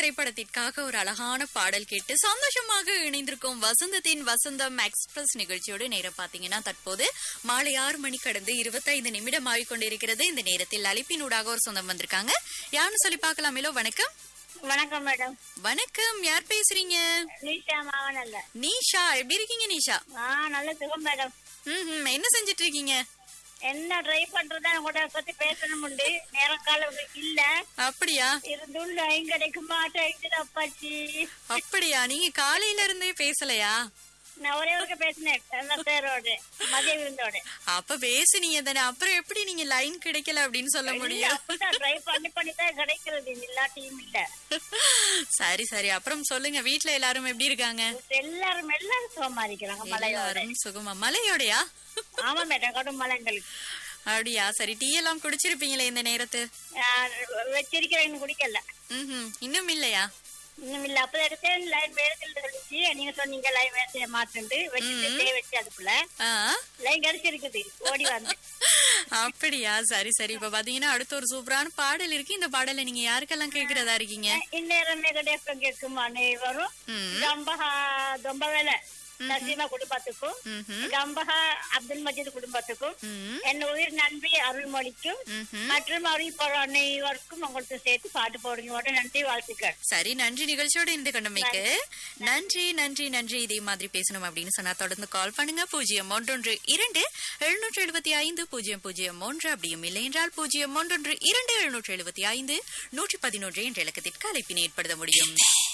திரைப்படத்திற்காக ஒரு அழகான பாடல் கேட்டு சந்தோஷமாக இணைந்திருக்கும் வசந்தத்தின் வசந்தம் எக்ஸ்பிரஸ் நிகழ்ச்சியோடு நேரம் பாத்தீங்கன்னா தற்போது மாலை ஆறு மணி கடந்து இருபத்தைந்து நிமிடம் ஆகிக்கொண்டிருக்கிறது இந்த நேரத்தில் அழைப்பினூடாக ஒரு சொந்தம் வந்திருக்காங்க யாருன்னு சொல்லி பார்க்கலாமேலோ வணக்கம் வணக்கம் மேடம் வணக்கம் யார் பேசுறீங்க நீஷா மாவன் அல்ல நீஷா எப்படி இருக்கீங்க நீஷா ஆ நல்ல சுகம் மேடம் ம் என்ன செஞ்சிட்டு இருக்கீங்க என்ன ட்ரை பண்றதா உங்களோட பத்தி பேசணும் உண்டு நேரம் காலம் இல்ல அப்படியா இருந்தும் லைன் கிடைக்க மாட்டேங்குது அப்பாச்சி அப்படியா நீங்க காலையில இருந்தே பேசலையா நான் ஒரே ஒருக்க பேசினேன் நல்ல பேரோட மதிய விருந்தோட அப்ப பேசுனீங்க தானே அப்புறம் எப்படி நீங்க லைன் கிடைக்கல அப்படின்னு சொல்ல இல்ல, முடியும் அப்படிதான் ட்ரை பண்ணி பண்ணி தான் கிடைக்கிறது இல்லாட்டியும் இல்ல சரி சரி அப்புறம் சொல்லுங்க வீட்ல எல்லாரும் எப்படி இருக்காங்க எல்லாரும் எல்லாரும் சுகமா இருக்கிறாங்க மலையோட எல்லாரும் சுகமா மலையோடயா ஆமா மேடம் கடும் மலைங்களுக்கு அப்படியா சரி டீ எல்லாம் குடிச்சிருப்பீங்களே இந்த நேரத்து வச்சிருக்கிறேன்னு குடிக்கல ம்ஹும். இன்னும் இல்லையா இன்னும் இல்ல அப்ப எடுத்தேன் லைன் வேகத்தில் சொல்லிச்சு நீங்க சொன்னீங்க லைன் வேகத்தை மாத்துண்டு வச்சுட்டு stay வச்சு அதுக்குள்ள ஆ? லைன் கிடைச்சிருக்குது ஓடி வந்து அப்படியா சரி சரி இப்ப பாத்தீங்கன்னா அடுத்த ஒரு சூப்பரான பாடல் இருக்கு இந்த பாடலை நீங்க யாருக்கெல்லாம் கேக்குறதா இருக்கீங்க இந்நேரம் மெகடேஃபம் கேட்கும் அனைவரும் ம். கம்பஹா தொம்பவேல நசீமா குடும்பத்துக்கும் ம்ஹும். கம்பஹா அப்துல் மஜீத் குடும்பத்துக்கும் ம். என் உயிர் நண்பி அருள்மொழிக்கும் ம்ஹும். மற்றும் அறிவிப்பாளர் அனைவருக்கும் உங்களுக்கு சேர்த்து பாட்டு போடுங்க மட்டும் நன்றி வாழ்த்துக்கள் சரி நன்றி நிகழ்ச்சியோட இருந்து கொண்டமைக்கு நன்றி நன்றி நன்றி இதே மாதிரி பேசணும் அப்படின்னு சொன்னா தொடர்ந்து கால் பண்ணுங்க பூஜ்ஜியம் ஒன்றொன்று இரண்டு எழுநூற்று எழுபத்தி ஐந்து பூஜ்ஜியம் பூஜ்ஜியம் ஒன்று அப்படியும் இல்லை என்றால் பூஜ்ஜியம் ஒன்றொன்று இரண்டு எழுநூற்று எழுபத்தி ஐந்து நூற்றி பதினொன்று என்ற இலக்கத்திற்கு அழைப்பினை ஏற்படுத்த முடியும்